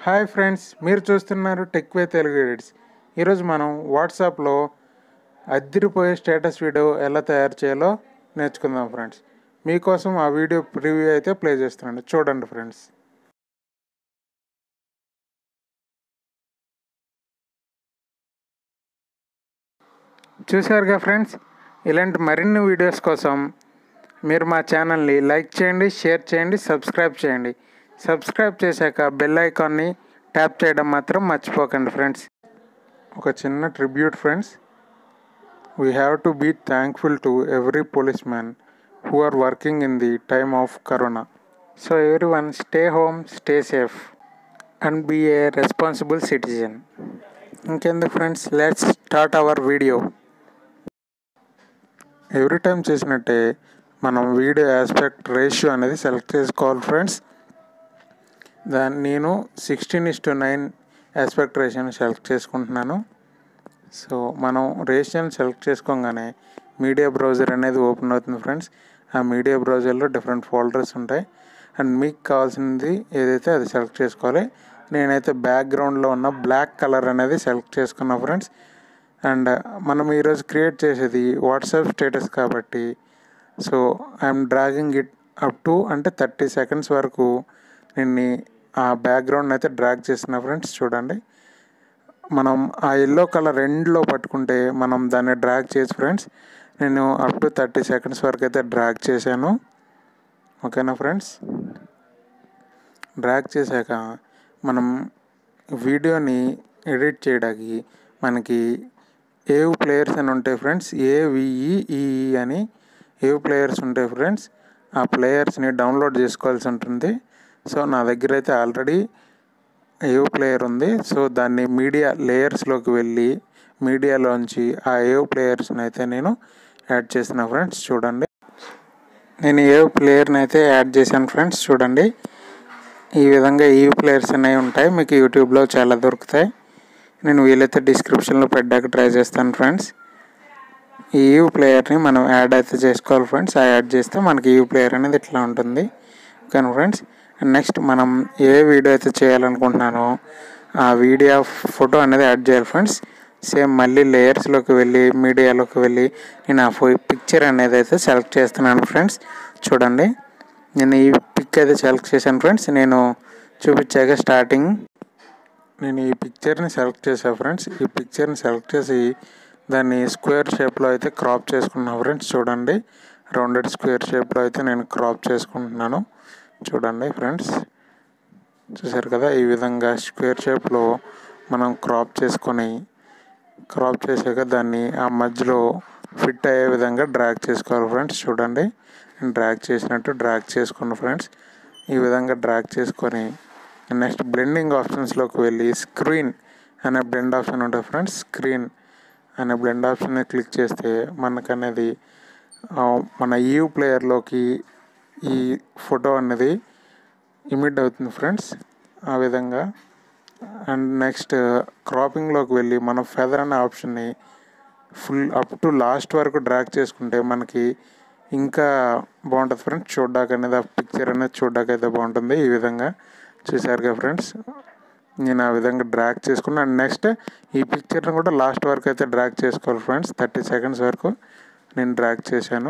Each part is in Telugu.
హాయ్ ఫ్రెండ్స్ మీరు చూస్తున్నారు టెక్వే తెలుగు ఎడిట్స్ ఈరోజు మనం వాట్సాప్లో అద్దిరిపోయే స్టేటస్ వీడియో ఎలా తయారు చేయాలో నేర్చుకుందాం ఫ్రెండ్స్ మీకోసం ఆ వీడియో ప్రివ్యూ అయితే ప్లే చేస్తున్నాను చూడండి ఫ్రెండ్స్ చూశారుగా ఫ్రెండ్స్ ఇలాంటి మరిన్ని వీడియోస్ కోసం మీరు మా ఛానల్ని లైక్ చేయండి షేర్ చేయండి సబ్స్క్రైబ్ చేయండి సబ్స్క్రైబ్ చేశాక బెల్ ఐకాన్ని ట్యాప్ చేయడం మాత్రం మర్చిపోకండి ఫ్రెండ్స్ ఒక చిన్న tribute friends we have to be thankful to every policeman who are working in the time of corona so everyone stay home stay safe and be a responsible citizen ఇంకెందుకు friends let's start our video every time చేసినట్టే మనం వీడియో ఆస్పెక్ట్ రేషియో అనేది సెలెక్ట్ చేసుకోవాలి ఫ్రెండ్స్ దాన్ని నేను sixteen is to nine aspect రేషియోని సెలెక్ట్ చేసుకుంటున్నాను సో మనం రేషియోని సెలెక్ట్ చేసుకోగానే మీడియా బ్రౌజర్ అనేది ఓపెన్ అవుతుంది ఫ్రెండ్స్ ఆ మీడియా బ్రౌజర్లో డిఫరెంట్ ఫోల్డర్స్ ఉంటాయి అండ్ మీకు కావాల్సింది ఏదైతే అది సెలెక్ట్ చేసుకోవాలి నేనైతే బ్యాక్గ్రౌండ్లో ఉన్న బ్లాక్ కలర్ అనేది సెలెక్ట్ చేసుకున్నా ఫ్రెండ్స్ అండ్ మనం ఈరోజు క్రియేట్ చేసేది వాట్సాప్ స్టేటస్ కాబట్టి so I'm dragging it up to అంటే థర్టీ సెకండ్స్ వరకు నేను ఆ బ్యాక్గ్రౌండ్ అయితే డ్రాగ్ చేసిన ఫ్రెండ్స్ చూడండి మనం ఆ ఎల్లో కలర్ ఎండ్లో పట్టుకుంటే మనం దాన్ని డ్రాగ్ చేసి ఫ్రెండ్స్ నేను అప్ టు థర్టీ సెకండ్స్ వరకు అయితే డ్రాగ్ చేశాను ఓకేనా ఫ్రెండ్స్ డ్రాగ్ చేశాక మనం వీడియోని ఎడిట్ చేయడానికి మనకి ఏవ్ ప్లేయర్స్ అని ఉంటాయి ఫ్రెండ్స్ ఏవిఈఈ అని ఏవ్ ప్లేయర్స్ ఉంటాయి ఫ్రెండ్స్ ఆ ప్లేయర్స్ని డౌన్లోడ్ చేసుకోవాల్సి ఉంటుంది సో నా దగ్గర అయితే ఆల్రెడీ ఏవ్ ప్లేయర్ ఉంది సో దాన్ని మీడియా లేయర్స్లోకి వెళ్ళి మీడియాలోంచి ఆ ఏవ్ ప్లేయర్స్ని అయితే నేను యాడ్ చేసిన ఫ్రెండ్స్ చూడండి నేను ఏవ్ ప్లేయర్ని అయితే యాడ్ చేశాను ఫ్రెండ్స్ చూడండి ఈ విధంగా ఈ ప్లేయర్స్ అనేవి ఉంటాయి మీకు యూట్యూబ్లో చాలా దొరుకుతాయి నేను వీలైతే డిస్క్రిప్షన్లో పెట్టడానికి ట్రై చేస్తాను ఫ్రెండ్స్ ఈ యూ ప్లేయర్ని మనం యాడ్ అయితే చేసుకోవాలి ఫ్రెండ్స్ ఆ యాడ్ చేస్తే మనకి యూ ప్లేయర్ అనేది ఇట్లా ఉంటుంది కానీ ఫ్రెండ్స్ నెక్స్ట్ మనం ఏ వీడియో అయితే చేయాలనుకుంటున్నానో ఆ వీడియో ఫోటో అనేది యాడ్ చేయాలి ఫ్రెండ్స్ సేమ్ మళ్ళీ లేయర్స్లోకి వెళ్ళి మీడియాలోకి వెళ్ళి నేను ఆ పిక్చర్ అనేది అయితే సెలెక్ట్ చేస్తున్నాను ఫ్రెండ్స్ చూడండి నేను ఈ పిక్ అయితే సెలెక్ట్ చేశాను ఫ్రెండ్స్ నేను చూపించాక స్టార్టింగ్ నేను ఈ పిక్చర్ని సెలెక్ట్ చేశాను ఫ్రెండ్స్ ఈ పిక్చర్ని సెలెక్ట్ చేసి దాన్ని స్క్వేర్ షేప్లో అయితే క్రాప్ చేసుకున్నాను ఫ్రెండ్స్ చూడండి రౌండెడ్ స్క్వేర్ షేప్లో అయితే నేను క్రాప్ చేసుకుంటున్నాను చూడండి ఫ్రెండ్స్ చూసారు కదా ఈ విధంగా స్క్వేర్ షేప్లో మనం క్రాప్ చేసుకొని క్రాప్ చేసాక దాన్ని ఆ మధ్యలో ఫిట్ అయ్యే విధంగా డ్రాగ్ చేసుకోవాలి ఫ్రెండ్స్ చూడండి డ్రాగ్ చేసినట్టు డ్రాగ్ చేసుకున్న ఫ్రెండ్స్ ఈ విధంగా డ్రాగ్ చేసుకొని నెక్స్ట్ బ్లెండింగ్ ఆప్షన్స్లోకి వెళ్ళి స్క్రీన్ అనే బ్లెండ్ ఆప్షన్ ఉంటుంది ఫ్రెండ్స్ స్క్రీన్ అనే బ్లెండ్ ఆప్షన్ క్లిక్ చేస్తే మనకు అనేది మన యూ ప్లేయర్లోకి ఈ ఫోటో అనేది ఇమిట్ అవుతుంది ఫ్రెండ్స్ ఆ విధంగా అండ్ నెక్స్ట్ క్రాపింగ్లోకి వెళ్ళి మన ఫెదర్ అనే ఆప్షన్ని ఫుల్ అప్ టు లాస్ట్ వరకు డ్రాగ్ చేసుకుంటే మనకి ఇంకా బాగుంటుంది ఫ్రెండ్స్ చూడ్డానికి అనేది ఆ పిక్చర్ అనేది చూడ్డానికి అయితే బాగుంటుంది ఈ విధంగా చూసారుగా ఫ్రెండ్స్ నేను ఆ విధంగా డ్రాగ్ చేసుకున్నా అండ్ నెక్స్ట్ ఈ పిక్చర్ని కూడా లాస్ట్ వరకు అయితే డ్రాగ్ చేసుకోవాలి ఫ్రెండ్స్ థర్టీ సెకండ్స్ వరకు నేను డ్రాగ్ చేశాను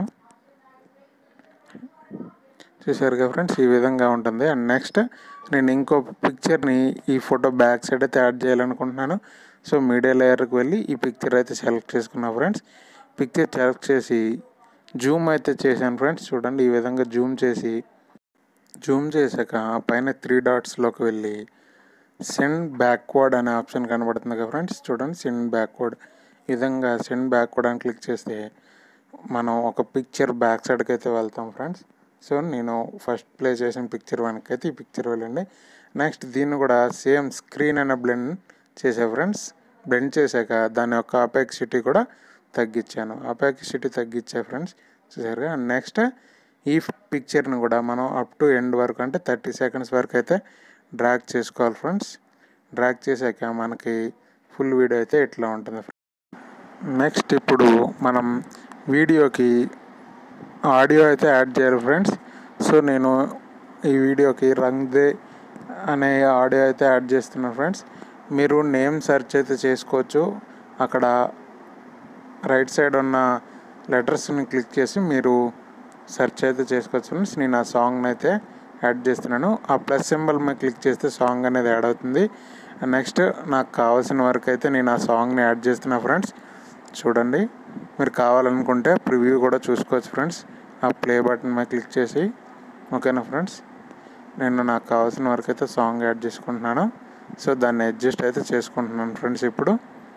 చూసారుగా ఫ్రెండ్స్ ఈ విధంగా ఉంటుంది అండ్ నెక్స్ట్ నేను ఇంకో పిక్చర్ని ఈ ఫోటో బ్యాక్ సైడ్ అయితే యాడ్ చేయాలనుకుంటున్నాను సో మీడియా లేయర్కి వెళ్ళి ఈ పిక్చర్ అయితే సెలెక్ట్ చేసుకున్నా ఫ్రెండ్స్ పిక్చర్ సెలెక్ట్ చేసి జూమ్ అయితే చేశాను ఫ్రెండ్స్ చూడండి ఈ విధంగా జూమ్ చేసి జూమ్ చేశాక పైన త్రీ డాట్స్లోకి వెళ్ళి సెండ్ బ్యాక్వర్డ్ అనే ఆప్షన్ కనబడుతుంది కదా ఫ్రెండ్స్ చూడండి సెండ్ బ్యాక్వర్డ్ ఈ విధంగా సెండ్ బ్యాక్వర్డ్ అని క్లిక్ చేస్తే మనం ఒక పిక్చర్ బ్యాక్ సైడ్కి అయితే వెళ్తాం ఫ్రెండ్స్ సో నేను ఫస్ట్ ప్లే చేసిన పిక్చర్ వెనక్కి అయితే ఈ పిక్చర్ వెళ్ళండి నెక్స్ట్ దీన్ని కూడా సేమ్ స్క్రీన్ అనే బ్లెండ్ చేసా ఫ్రెండ్స్ బ్లెండ్ చేశాక దాని యొక్క అపెక్సిటీ కూడా తగ్గించాను అపెక్సిటీ తగ్గించా ఫ్రెండ్స్ చూసారుగా నెక్స్ట్ ఈ పిక్చర్ని కూడా మనం అప్ టు ఎండ్ వరకు అంటే థర్టీ సెకండ్స్ వరకు అయితే డ్రాగ్ చేసుకోవాలి ఫ్రెండ్స్ డ్రాగ్ చేశాక మనకి ఫుల్ వీడియో అయితే ఇట్లా ఉంటుంది నెక్స్ట్ ఇప్పుడు మనం వీడియోకి ఆడియో అయితే యాడ్ చేయాలి ఫ్రెండ్స్ సో నేను ఈ వీడియోకి రంగ్ దే అనే ఆడియో అయితే యాడ్ చేస్తున్నాను ఫ్రెండ్స్ మీరు నేమ్ సెర్చ్ అయితే చేసుకోవచ్చు అక్కడ రైట్ సైడ్ ఉన్న లెటర్స్ని క్లిక్ చేసి మీరు సెర్చ్ అయితే చేసుకోవచ్చు ఫ్రెండ్స్ నేను ఆ సాంగ్ని అయితే యాడ్ చేస్తున్నాను ఆ ప్లస్ సింబల్ మీద క్లిక్ చేస్తే సాంగ్ అనేది యాడ్ అవుతుంది నెక్స్ట్ నాకు కావాల్సిన వరకు అయితే నేను ఆ సాంగ్ని యాడ్ చేస్తున్నా ఫ్రెండ్స్ చూడండి మీరు కావాలనుకుంటే ప్రివ్యూ కూడా చూసుకోవచ్చు ఫ్రెండ్స్ ఆ ప్లే బటన్ మీద క్లిక్ చేసి ఓకేనా ఫ్రెండ్స్ నేను నాకు కావాల్సిన వరకు అయితే సాంగ్ యాడ్ చేసుకుంటున్నాను సో దాన్ని అడ్జస్ట్ అయితే చేసుకుంటున్నాను ఫ్రెండ్స్ ఇప్పుడు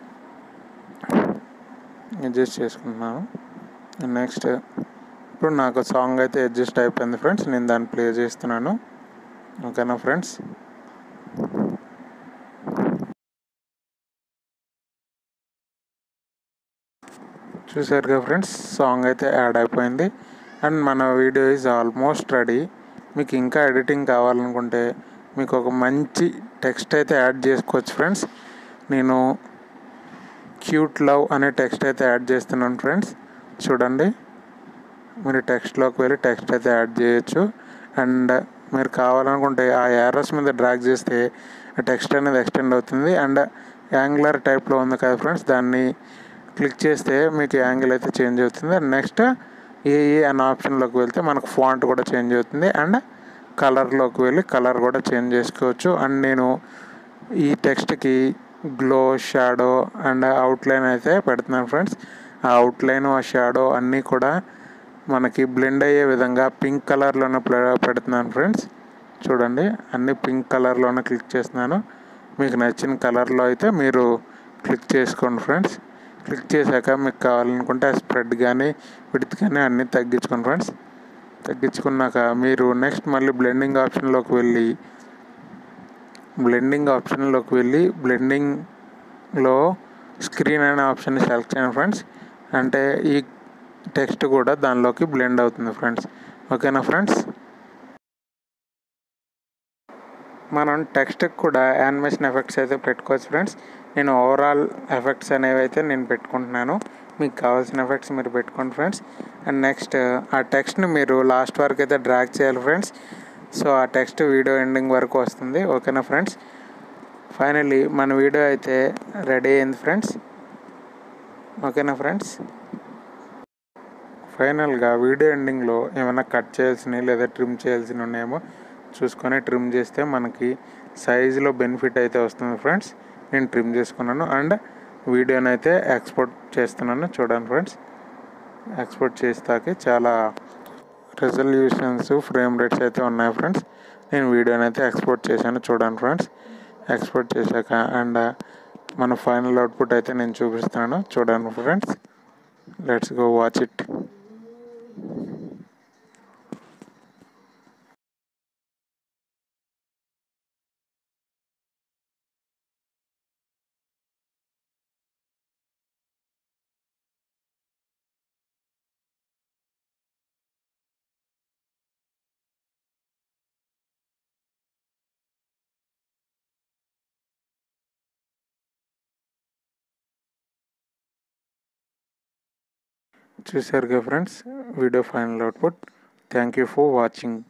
అడ్జస్ట్ చేసుకుంటున్నాను నెక్స్ట్ ఇప్పుడు నాకు సాంగ్ అయితే అడ్జస్ట్ అయిపోయింది ఫ్రెండ్స్ నేను దాన్ని ప్లే చేస్తున్నాను ఓకేనా ఫ్రెండ్స్ చూసారుగా ఫ్రెండ్స్ సాంగ్ అయితే యాడ్ అయిపోయింది అండ్ మన వీడియో ఈజ్ ఆల్మోస్ట్ రెడీ మీకు ఇంకా ఎడిటింగ్ కావాలనుకుంటే మీకు ఒక మంచి టెక్స్ట్ అయితే యాడ్ చేసుకోవచ్చు ఫ్రెండ్స్ నేను క్యూట్ లవ్ అనే టెక్స్ట్ అయితే యాడ్ చేస్తున్నాను ఫ్రెండ్స్ చూడండి మీరు టెక్స్ట్లోకి వెళ్ళి టెక్స్ట్ అయితే యాడ్ చేయొచ్చు అండ్ మీరు కావాలనుకుంటే ఆ యారస్ మీద డ్రాగ్ చేస్తే టెక్స్ట్ అనేది ఎక్స్టెండ్ అవుతుంది అండ్ యాంగులర్ టైప్లో ఉంది కదా ఫ్రెండ్స్ దాన్ని క్లిక్ చేస్తే మీకు యాంగిల్ అయితే చేంజ్ అవుతుంది అండ్ నెక్స్ట్ ఏఏ అనే ఆప్షన్లోకి వెళ్తే మనకు ఫాంట్ కూడా చేంజ్ అవుతుంది అండ్ కలర్లోకి వెళ్ళి కలర్ కూడా చేంజ్ చేసుకోవచ్చు అండ్ నేను ఈ టెక్స్ట్కి గ్లో షాడో అండ్ అవుట్లైన్ అయితే పెడుతున్నాను ఫ్రెండ్స్ ఆ అవుట్లైన్ ఆ షాడో అన్నీ కూడా మనకి బ్లెండ్ అయ్యే విధంగా పింక్ కలర్లోనే పెడుతున్నాను ఫ్రెండ్స్ చూడండి అన్ని పింక్ కలర్లోనే క్లిక్ చేస్తున్నాను మీకు నచ్చిన కలర్లో అయితే మీరు క్లిక్ చేసుకోండి ఫ్రెండ్స్ క్లిక్ చేశాక మీకు కావాలనుకుంటే ఆ స్ప్రెడ్ కానీ విడ్త్ కానీ అన్నీ తగ్గించుకోండి ఫ్రెండ్స్ తగ్గించుకున్నాక మీరు నెక్స్ట్ మళ్ళీ బ్లెండింగ్ ఆప్షన్లోకి వెళ్ళి బ్లెండింగ్ ఆప్షన్లోకి వెళ్ళి బ్లెండింగ్లో స్క్రీన్ అనే ఆప్షన్ని సెలెక్ట్ చేయండి ఫ్రెండ్స్ అంటే ఈ టెక్స్ట్ కూడా దానిలోకి బ్లెండ్ అవుతుంది ఫ్రెండ్స్ ఓకేనా ఫ్రెండ్స్ మనం టెక్స్ట్కి కూడా యానిమేషన్ ఎఫెక్ట్స్ అయితే పెట్టుకోవచ్చు ఫ్రెండ్స్ నేను ఓవరాల్ ఎఫెక్ట్స్ అనేవి అయితే నేను పెట్టుకుంటున్నాను మీకు కావాల్సిన ఎఫెక్ట్స్ మీరు పెట్టుకోండి ఫ్రెండ్స్ అండ్ నెక్స్ట్ ఆ టెక్స్ట్ని మీరు లాస్ట్ వరకు అయితే డ్రాగ్ చేయాలి ఫ్రెండ్స్ సో ఆ టెక్స్ట్ వీడియో ఎండింగ్ వరకు వస్తుంది ఓకేనా ఫ్రెండ్స్ ఫైనలీ మన వీడియో అయితే రెడీ అయింది ఫ్రెండ్స్ ఓకేనా ఫ్రెండ్స్ ఫైనల్గా వీడియో ఎండింగ్లో ఏమైనా కట్ చేయాల్సినవి లేదా ట్రిమ్ చేయాల్సినవి ఉన్నాయేమో చూసుకొని ట్రిమ్ చేస్తే మనకి సైజులో బెనిఫిట్ అయితే వస్తుంది ఫ్రెండ్స్ నేను ట్రిమ్ చేసుకున్నాను అండ్ వీడియోని అయితే ఎక్స్పోర్ట్ చేస్తున్నాను చూడండి ఫ్రెండ్స్ ఎక్స్పోర్ట్ చేస్తాకి చాలా రెజల్యూషన్స్ ఫ్రేమ్ రేట్స్ అయితే ఉన్నాయి ఫ్రెండ్స్ నేను వీడియోని అయితే ఎక్స్పోర్ట్ చేశాను చూడండి ఫ్రెండ్స్ ఎక్స్పోర్ట్ చేశాక అండ్ మన ఫైనల్ అవుట్పుట్ అయితే నేను చూపిస్తున్నాను చూడండి friends let's go watch it చూసారుగా friends video final output thank you for watching